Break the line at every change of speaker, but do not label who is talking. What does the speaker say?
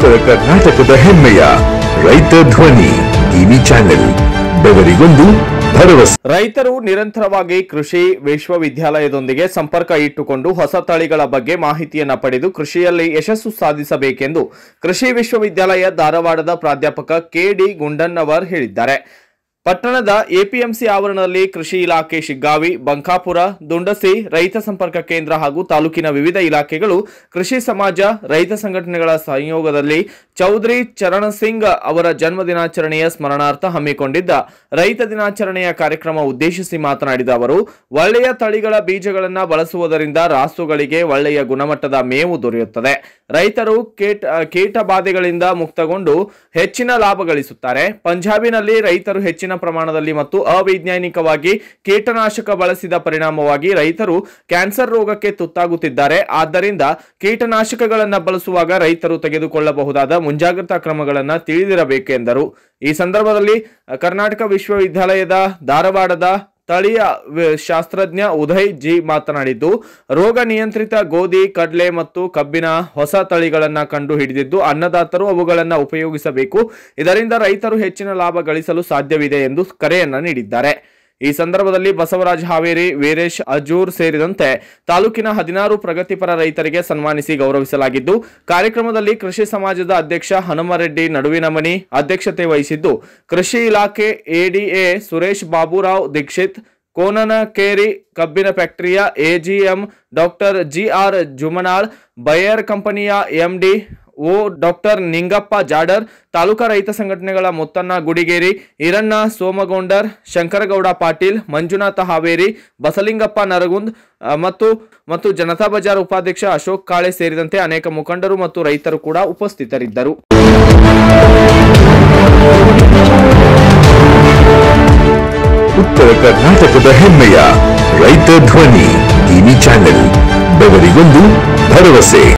ಉತ್ತರ ಕರ್ನಾಟಕದ ಹೆಮ್ಮೆಯ ರೈತ ಧ್ವನಿ ಟಿವಿ ಚಾನೆಲ್ ಬೆವರಿಗೊಂದು ಭರವಸೆ
ರೈತರು ನಿರಂತರವಾಗಿ ಕೃಷಿ ವಿಶ್ವವಿದ್ಯಾಲಯದೊಂದಿಗೆ ಸಂಪರ್ಕ ಇಟ್ಟುಕೊಂಡು ಹೊಸ ತಳಿಗಳ ಬಗ್ಗೆ ಮಾಹಿತಿಯನ್ನ ಪಡೆದು ಕೃಷಿಯಲ್ಲಿ ಯಶಸ್ಸು ಸಾಧಿಸಬೇಕೆಂದು ಕೃಷಿ ವಿಶ್ವವಿದ್ಯಾಲಯ ಧಾರವಾಡದ ಪ್ರಾಧ್ಯಾಪಕ ಕೆಡಿ ಗುಂಡನ್ನವರ್ ಹೇಳಿದ್ದಾರೆ ಪಟ್ಟಣದ ಎಪಿಎಂಸಿ ಆವರಣದಲ್ಲಿ ಕೃಷಿ ಇಲಾಖೆ ಶಿಗ್ಗಾವಿ ಬಂಕಾಪುರ ದುಂಡಸಿ ರೈತ ಸಂಪರ್ಕ ಕೇಂದ್ರ ಹಾಗೂ ತಾಲೂಕಿನ ವಿವಿಧ ಇಲಾಖೆಗಳು ಕೃಷಿ ಸಮಾಜ ರೈತ ಸಂಘಟನೆಗಳ ಸಂಯೋಗದಲ್ಲಿ ಚೌಧರಿ ಚರಣ್ ಸಿಂಗ್ ಅವರ ಜನ್ಮ ದಿನಾಚರಣೆಯ ಸ್ಮರಣಾರ್ಥ ಹಮ್ಮಿಕೊಂಡಿದ್ದ ರೈತ ದಿನಾಚರಣೆಯ ಕಾರ್ಯಕ್ರಮ ಉದ್ದೇಶಿಸಿ ಮಾತನಾಡಿದ ಅವರು ಒಳ್ಳೆಯ ತಳಿಗಳ ಬೀಜಗಳನ್ನು ಬಳಸುವುದರಿಂದ ರಾಸುಗಳಿಗೆ ಒಳ್ಳೆಯ ಗುಣಮಟ್ಟದ ಮೇವು ದೊರೆಯುತ್ತದೆ ರೈತರು ಕೀಟ ಕೀಟ ಬಾಧೆಗಳಿಂದ ಮುಕ್ತಗೊಂಡು ಹೆಚ್ಚಿನ ಲಾಭ ಗಳಿಸುತ್ತಾರೆ ಪಂಜಾಬಿನಲ್ಲಿ ರೈತರು ಹೆಚ್ಚಿನ ಪ್ರಮಾಣದಲ್ಲಿ ಮತ್ತು ಅವೈಜ್ಞಾನಿಕವಾಗಿ ಕೀಟನಾಶಕ ಬಳಸಿದ ಪರಿಣಾಮವಾಗಿ ರೈತರು ಕ್ಯಾನ್ಸರ್ ರೋಗಕ್ಕೆ ತುತ್ತಾಗುತ್ತಿದ್ದಾರೆ ಆದ್ದರಿಂದ ಕೀಟನಾಶಕಗಳನ್ನು ಬಳಸುವಾಗ ರೈತರು ತೆಗೆದುಕೊಳ್ಳಬಹುದಾದ ಮುಂಜಾಗ್ರತಾ ಕ್ರಮಗಳನ್ನು ತಿಳಿದಿರಬೇಕೆಂದರು ಈ ಸಂದರ್ಭದಲ್ಲಿ ಅ, ಕರ್ನಾಟಕ ವಿಶ್ವವಿದ್ಯಾಲಯದ ಧಾರವಾಡದ ಸ್ಥಳೀಯ ವ- ಶಾಸ್ತ್ರಜ್ಞ ಉದಯ್ ಜಿ ಮಾತನಾಡಿದ್ದು ರೋಗ ನಿಯಂತ್ರಿತ ಗೋಧಿ ಕಡಲೆ ಮತ್ತು ಕಬ್ಬಿನ ಹೊಸ ತಳಿಗಳನ್ನು ಕಂಡು ಹಿಡಿದಿದ್ದು ಅನ್ನದಾತರು ಅವುಗಳನ್ನು ಉಪಯೋಗಿಸಬೇಕು ಇದರಿಂದ ರೈತರು ಹೆಚ್ಚಿನ ಲಾಭ ಗಳಿಸಲು ಸಾಧ್ಯವಿದೆ ಎಂದು ಕರೆಯನ್ನ ನೀಡಿದ್ದಾರೆ ಈ ಸಂದರ್ಭದಲ್ಲಿ ಬಸವರಾಜ್ ಹಾವೇರಿ ವೀರೇಶ್ ಅಜೂರ್ ಸೇರಿದಂತೆ ತಾಲೂಕಿನ ಹದಿನಾರು ಪ್ರಗತಿಪರ ರೈತರಿಗೆ ಸನ್ಮಾನಿಸಿ ಗೌರವಿಸಲಾಗಿದ್ದು ಕಾರ್ಯಕ್ರಮದಲ್ಲಿ ಕೃಷಿ ಸಮಾಜದ ಅಧ್ಯಕ್ಷ ಹನುಮರೆಡ್ಡಿ ನಡುವಿನಮನಿ ಅಧ್ಯಕ್ಷತೆ ವಹಿಸಿದ್ದು ಕೃಷಿ ಇಲಾಖೆ ಎಡಿಎ ಸುರೇಶ್ ಬಾಬುರಾವ್ ದೀಕ್ಷಿತ್ ಕೋನನಕೇರಿ ಕಬ್ಬಿನ ಫ್ಯಾಕ್ಟರಿಯ AGM doctor G R Jumanal Bayer ಕಂಪನಿಯ ಎಂಡಿ ಓ ಡಾಕ್ಟರ್ ನಿಂಗಪ್ಪ ಜಾಡರ್ ತಾಲೂಕಾ ರೈತ ಸಂಘಟನೆಗಳ ಮುತ್ತಣ್ಣ ಗುಡಿಗೇರಿ ಈರಣ್ಣ ಸೋಮಗೊಂಡರ್ ಶಂಕರಗೌಡ ಪಾಟೀಲ್ ಮಂಜುನಾಥ ಹಾವೇರಿ ಬಸಲಿಂಗಪ್ಪ ನರಗುಂದ್ ಆ, ಮತ್ತು ಮತ್ತು ಜನತಾ ಬಜಾರ್ ಉಪಾಧ್ಯಕ್ಷ ಅಶೋಕ್ ಕಾಳೆ ಸೇರಿದಂತೆ ಅನೇಕ ಮುಖಂಡರು ಮತ್ತು ರೈತರು ಕೂಡ ಉಪಸ್ಥಿತರಿದ್ದರು
ಉತ್ತರ ಕರ್ನಾಟಕದ ಹೆಮ್ಮೆಯ ರೈತ ಧ್ವನಿ ಟಿವಿ ಚಾನೆಲ್ ಬೆವರಿಗೊಂದು ಭರವಸೆ